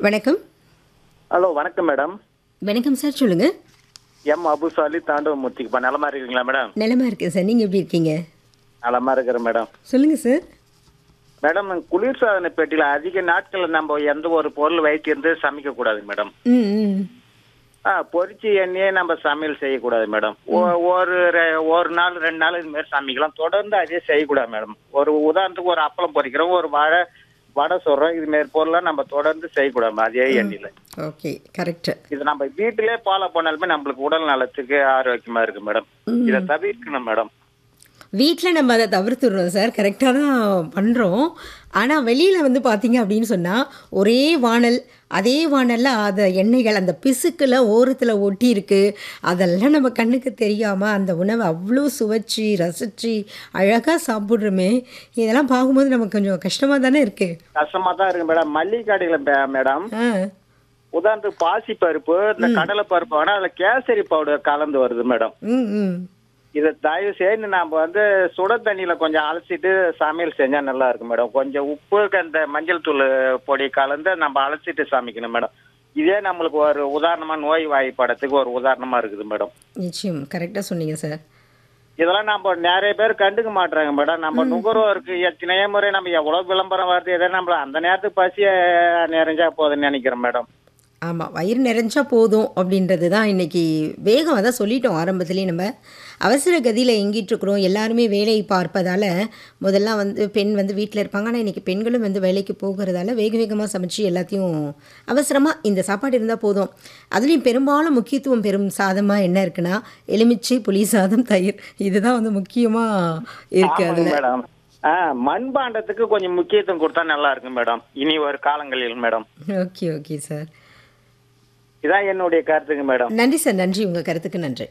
வணக்கம் ஹலோ வணக்கம் மேடம் வணக்கம் சார் சொல்லுங்க எம் அபுசாலி தாண்டவமூர்த்திக்குப்பா நலமா இருக்கீங்களா மேடம் நலமா இருக்கேன் சார் நீங்க எப்படி இருக்கீங்க நலமா இருக்கிறேன் மேடம் சொல்லுங்க சார் மேடம் குளிர்சாதன பெட்டியில அதிக நாட்கள் நம்ம எந்த ஒரு பொருள் வைத்திருந்து சமைக்க கூடாது மேடம் ம் ம் ஆ பொரிச்சு எண்ணெயே நம்ம சமையல் செய்யக்கூடாது மேடம் ஒ- ஒரு ரெ- ஒரு நாள் ரெண்டு நாள் இது மாதிரி சமைக்கலாம் தொடர்ந்து அதே செய்யக்கூடாது மேடம் ஒரு உதாரணத்துக்கு ஒரு அப்பளம் பொரிக்கிறோம் ஒரு வாழை வடை சொல்றோம் இது மாதிரி பொருள்லாம் நம்ம தொடர்ந்து செய்யக்கூடாது அதே எண்ணெயில ஓகே கரெக்ட் இது நம்ம வீட்டிலே ஃபாலோ பண்ணாலுமே நம்மளுக்கு உடல் நலத்துக்கு ஆரோக்கியமா இருக்கு மேடம் இதை தவிர்க்கணும் மேடம் வீட்டில் நம்ம அதை தவிர்த்துடுறோம் சார் கரெக்டாக தான் பண்ணுறோம் ஆனால் வெளியில் வந்து பார்த்தீங்க அப்படின்னு சொன்னால் ஒரே வானல் அதே வானலில் அந்த எண்ணெய்கள் அந்த பிசுக்கில் ஓரத்தில் ஒட்டி இருக்கு அதெல்லாம் நம்ம கண்ணுக்கு தெரியாமல் அந்த உணவை அவ்வளோ சுவைச்சி ரசித்து அழகாக சாப்பிட்றோமே இதெல்லாம் பார்க்கும்போது நமக்கு கொஞ்சம் கஷ்டமாக தானே இருக்குது கஷ்டமா தான் இருக்கு மேடம் மல்லிகை கடையில மே- மேடம் ஆ உதாரணத்துக்கு பாசி பருப்பு இந்த கடலை பருப்பு வேணா அதுல கேசரி பவுடர் கலந்து வருது மேடம் ம் ம் இதை தயவு செய்து நாம வந்து சுட தண்ணியில கொஞ்சம் அலசிட்டு சமையல் செஞ்சா நல்லா இருக்கும் மேடம் கொஞ்சம் உப்பு அந்த மஞ்சள் தூள் பொடி கலந்து நம்ம அலசிட்டு சமைக்கணும் மேடம் இதே நம்மளுக்கு ஒரு உதாரணமா நோய் வாய்ப்படத்துக்கு ஒரு உதாரணமா இருக்குது மேடம் நிச்சயம் கரெக்டாக சொன்னீங்க சார் இதெல்லாம் நம்ம நிறைய பேர் கண்டுக்க மாட்டாங்க மேடம் நம்ம நுகர்வோருக்கு எத்தனையோ முறை நம்ம எவ்வளவு விளம்பரம் வருது எதை நம்ம அந்த நேரத்துக்கு பசிய நிறைஞ்சா போதும்னு நினைக்கிறேன் மேடம் ஆமாம் வயிறு நிறைஞ்சா போதும் அப்படின்றது தான் இன்றைக்கி வேகம் அதான் சொல்லிட்டோம் ஆரம்பத்துலேயே நம்ம அவசர கதியில் எங்கிட்டுருக்குறோம் எல்லாருமே வேலையை பார்ப்பதால் முதல்ல வந்து பெண் வந்து வீட்டில் இருப்பாங்க ஆனால் இன்றைக்கி பெண்களும் வந்து வேலைக்கு போகிறதால வேக வேகமாக சமைச்சு எல்லாத்தையும் அவசரமாக இந்த சாப்பாடு இருந்தால் போதும் அதுலேயும் பெரும்பாலும் முக்கியத்துவம் பெறும் சாதமாக என்ன இருக்குன்னா எலுமிச்சை புளி சாதம் தயிர் இதுதான் வந்து முக்கியமாக இருக்குது ஆமாங்க அதில் மேடம் ஆ மண்பாண்டத்துக்கு கொஞ்சம் முக்கியத்துவம் கொடுத்தா நல்லா இருக்கும் மேடம் இனி ஒரு காலங்களில் மேடம் ஓகே ஓகே சார் இதான் என்னுடைய கருத்துங்க மேடம் நன்றி சார் நன்றி உங்கள் கருத்துக்கு நன்றி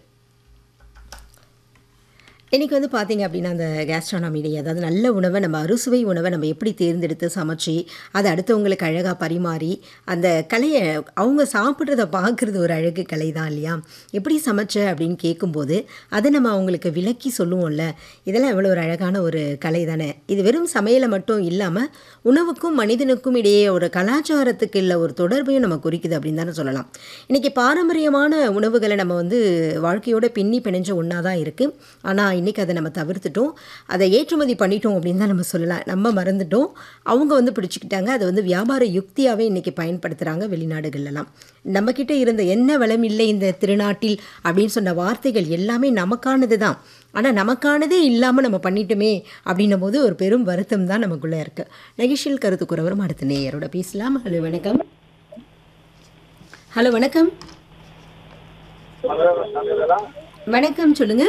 இன்றைக்கி வந்து பார்த்தீங்க அப்படின்னா அந்த கேஸ்ட்ரானமிலே அதாவது நல்ல உணவை நம்ம அறுசுவை உணவை நம்ம எப்படி தேர்ந்தெடுத்து சமைச்சு அதை அடுத்தவங்களுக்கு அழகாக பரிமாறி அந்த கலையை அவங்க சாப்பிட்றத பார்க்குறது ஒரு அழகு கலை தான் இல்லையா எப்படி சமைச்ச அப்படின்னு கேட்கும்போது அதை நம்ம அவங்களுக்கு விளக்கி சொல்லுவோம்ல இதெல்லாம் எவ்வளோ ஒரு அழகான ஒரு கலை தானே இது வெறும் சமையலை மட்டும் இல்லாமல் உணவுக்கும் மனிதனுக்கும் இடையே ஒரு கலாச்சாரத்துக்கு இல்லை ஒரு தொடர்பையும் நம்ம குறிக்குது அப்படின்னு தானே சொல்லலாம் இன்றைக்கி பாரம்பரியமான உணவுகளை நம்ம வந்து வாழ்க்கையோட பின்னி பிணைஞ்ச ஒன்றா தான் இருக்குது ஆனால் இன்றைக்கி அதை நம்ம தவிர்த்துட்டோம் அதை ஏற்றுமதி பண்ணிட்டோம் அப்படின்னு தான் நம்ம சொல்லலாம் நம்ம மறந்துட்டோம் அவங்க வந்து பிடிச்சிக்கிட்டாங்க அதை வந்து வியாபார யுக்தியாகவே இன்றைக்கி பயன்படுத்துகிறாங்க வெளிநாடுகள்லாம் நம்மக்கிட்ட இருந்த என்ன வளம் இல்லை இந்த திருநாட்டில் அப்படின்னு சொன்ன வார்த்தைகள் எல்லாமே நமக்கானது தான் ஆனால் நமக்கானதே இல்லாமல் நம்ம பண்ணிட்டோமே அப்படின்னும் போது ஒரு பெரும் வருத்தம் தான் நமக்குள்ளே இருக்குது நெகிஷியல் கருத்து கூறவரும் அடுத்த நேயரோட பேசலாம் ஹலோ வணக்கம் ஹலோ வணக்கம் வணக்கம் சொல்லுங்க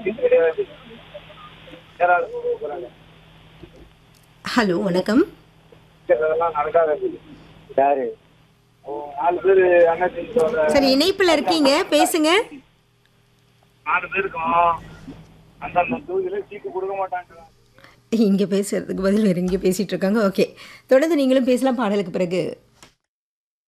ஹலோ வணக்கம் யாரு நாலு பேர் சரி இணைப்பில் இருக்கீங்க பேசுங்க நாலு பேருக்கும் அந்த தூக்கில சீட்டு கொடுக்க மாட்டாங்க இங்கே பேசுறதுக்கு பதில் வேறு இங்கே பேசிகிட்டு இருக்காங்க ஓகே தொடர்ந்து நீங்களும் பேசலாம் பாடலுக்கு பிறகு